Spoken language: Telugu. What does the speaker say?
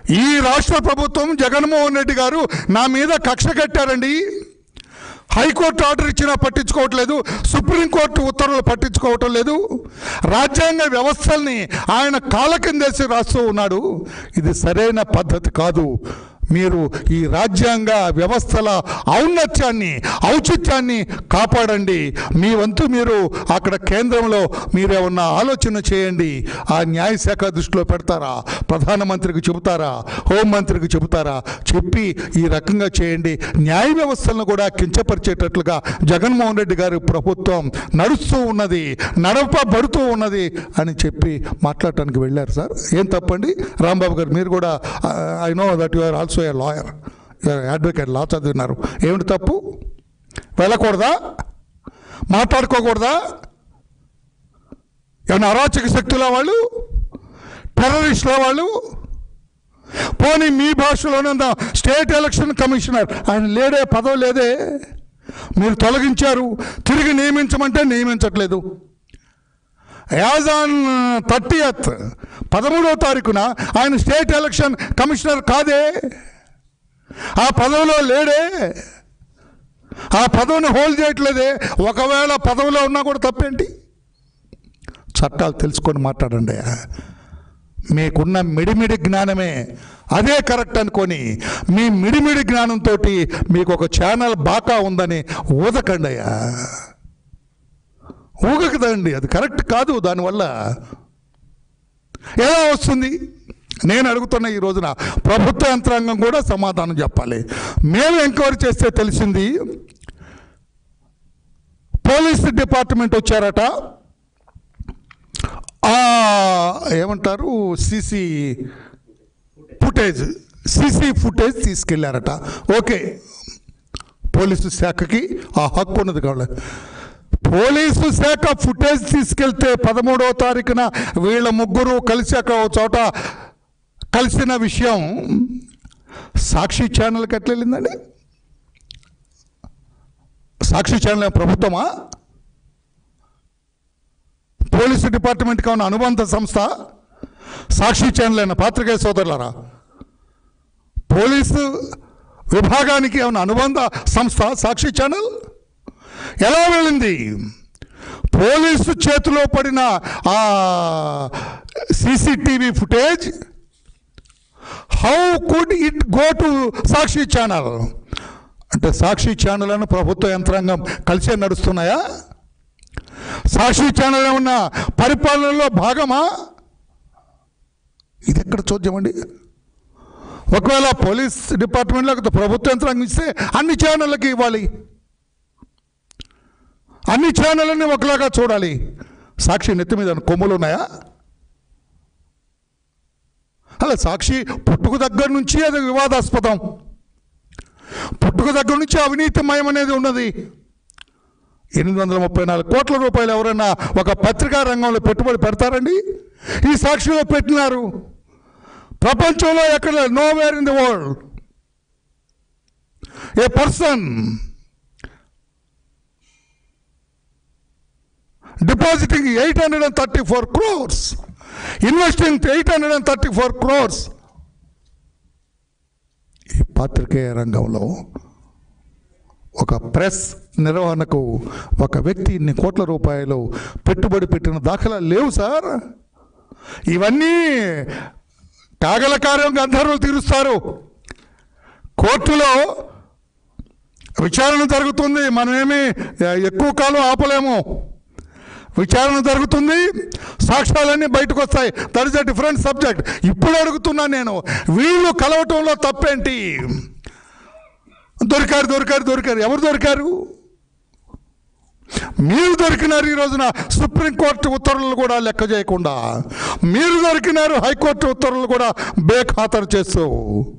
ఈ రాష్ట్ర ప్రభుత్వం జగన్మోహన్ రెడ్డి గారు నా మీద కక్ష కట్టారండి హైకోర్టు ఆర్డర్ ఇచ్చినా పట్టించుకోవట్లేదు సుప్రీంకోర్టు ఉత్తర్వులు పట్టించుకోవటం లేదు రాజ్యాంగ వ్యవస్థల్ని ఆయన కాళ్ళ కిందేసి రాస్తూ ఉన్నాడు ఇది సరైన పద్ధతి కాదు మీరు ఈ రాజ్యాంగ వ్యవస్థల ఔన్నత్యాన్ని ఔచిత్యాన్ని కాపాడండి మీ వంతు మీరు అక్కడ కేంద్రంలో మీరేమన్నా ఆలోచన చేయండి ఆ న్యాయశాఖ దృష్టిలో పెడతారా ప్రధానమంత్రికి చెబుతారా హోంమంత్రికి చెబుతారా చెప్పి ఈ రకంగా చేయండి న్యాయ వ్యవస్థలను కూడా కించపరిచేటట్లుగా జగన్మోహన్ రెడ్డి గారి ప్రభుత్వం నడుస్తూ ఉన్నది నడపబడుతూ ఉన్నది అని చెప్పి మాట్లాడటానికి వెళ్ళారు సార్ ఏం తప్పండి రాంబాబు గారు మీరు కూడా I know that you are also a lawyer advocate law చదివినారు ఏమిటి తప్పు వెళ్ళకూడదా మాట్లాడుకోకూడదా ఏమైనా అరాచక శక్తుల వాళ్ళు టెర్రరిస్టుల వాళ్ళు పోనీ మీ భాషలోనే ఉందా స్టేట్ ఎలక్షన్ కమిషనర్ ఆయన లేడే పదవి లేదే మీరు తొలగించారు తిరిగి నియమించమంటే నియమించట్లేదు యాజ్ ఆన్ థర్టీయత్ పదమూడవ తారీఖున ఆయన స్టేట్ ఎలక్షన్ కమిషనర్ కాదే ఆ పదవిలో లేడే ఆ పదవిని హోల్డ్ చేయట్లేదే ఒకవేళ పదవిలో ఉన్నా కూడా తప్పేంటి చట్టాలు తెలుసుకొని మాట్లాడండి మీకున్న మిడిమిడి జ్ఞానమే అదే కరెక్ట్ అనుకొని మీ మిడిమిడి జ్ఞానంతో మీకు ఒక ఛానల్ బాకా ఉందని ఊదకండి అయ్యా ఊగకదండి అది కరెక్ట్ కాదు దానివల్ల ఎలా వస్తుంది నేను అడుగుతున్న ఈ రోజున ప్రభుత్వ యంత్రాంగం కూడా సమాధానం చెప్పాలి మేము ఎంక్వైరీ చేస్తే తెలిసింది పోలీస్ డిపార్ట్మెంట్ వచ్చారట ఆ, ఏమంటారు సీసీ ఫుటేజ్ సీసీ ఫుటేజ్ తీసుకెళ్లారట ఓకే పోలీసు శాఖకి ఆ హక్కు ఉన్నది కావాలి పోలీసు శాఖ ఫుటేజ్ తీసుకెళ్తే పదమూడవ తారీఖున వీళ్ళ ముగ్గురు కలిసి అక్కడ ఒక చోట కలిసిన విషయం సాక్షి ఛానల్కి ఎట్లా వెళ్ళిందండి సాక్షి ఛానల్ ప్రభుత్వమా పోలీసు డిపార్ట్మెంట్కి ఉన్న అనుబంధ సంస్థ సాక్షి ఛానల్ అయిన పాత్రికేయ సోదరులారా పోలీసు విభాగానికి ఏమైనా అనుబంధ సంస్థ సాక్షి ఛానల్ ఎలా వెళ్ళింది పోలీసు చేతిలో పడిన ఆ CCTV footage how could it go to Sakshi channel అంటే సాక్షి ఛానల్ అని ప్రభుత్వ యంత్రాంగం కలిసే నడుస్తున్నాయా సాక్షి ఛానల్ ఏమన్నా పరిపాలనలో భాగమా ఇది ఎక్కడ చూద్దాం అండి ఒకవేళ పోలీస్ డిపార్ట్మెంట్ లేకపోతే ప్రభుత్వ యంత్రాంగం ఇస్తే అన్ని ఛానళ్ళకి ఇవ్వాలి అన్ని ఛానళ్ళని ఒకలాగా చూడాలి సాక్షి నెత్తి మీద కొమ్ములు ఉన్నాయా అలా సాక్షి పుట్టుక దగ్గర నుంచి అది వివాదాస్పదం పుట్టుక దగ్గర నుంచి అవినీతిమయం అనేది ఉన్నది ఎనిమిది వందల ముప్పై నాలుగు కోట్ల రూపాయలు ఎవరైనా ఒక పత్రికా రంగంలో పెట్టుబడి పెడతారండి ఈ సాక్షిలో పెట్టినారు ప్రపంచంలో ఎక్కడ nowhere in the world a person depositing eight hundred and thirty four crores investing eight hundred and thirty four crores ఈ పాత్రికేయ రంగంలో ఒక ప్రెస్ నిర్వహణకు ఒక వ్యక్తి ఇన్ని కోట్ల రూపాయలు పెట్టుబడి పెట్టిన దాఖలా లేవు సార్ ఇవన్నీ కాగల కార్యం గంధర్వులు తీరుస్తారు కోర్టులో విచారణ జరుగుతుంది మనమేమి ఎక్కువ కాలం ఆపలేము విచారణ జరుగుతుంది సాక్ష్యాలన్నీ బయటకు వస్తాయి that is a different subject ఇప్పుడు అడుగుతున్నా నేను వీళ్ళు కలవటంలో తప్పేంటి దొరికారు దొరికారు దొరికారు ఎవరు దొరికారు మీరు దొరికినారు ఈ రోజున సుప్రీంకోర్టు ఉత్తర్వులు కూడా లెక్క చేయకుండా మీరు దొరికినారు హైకోర్టు ఉత్తర్వులు కూడా బేఖాతరు చేస్తూ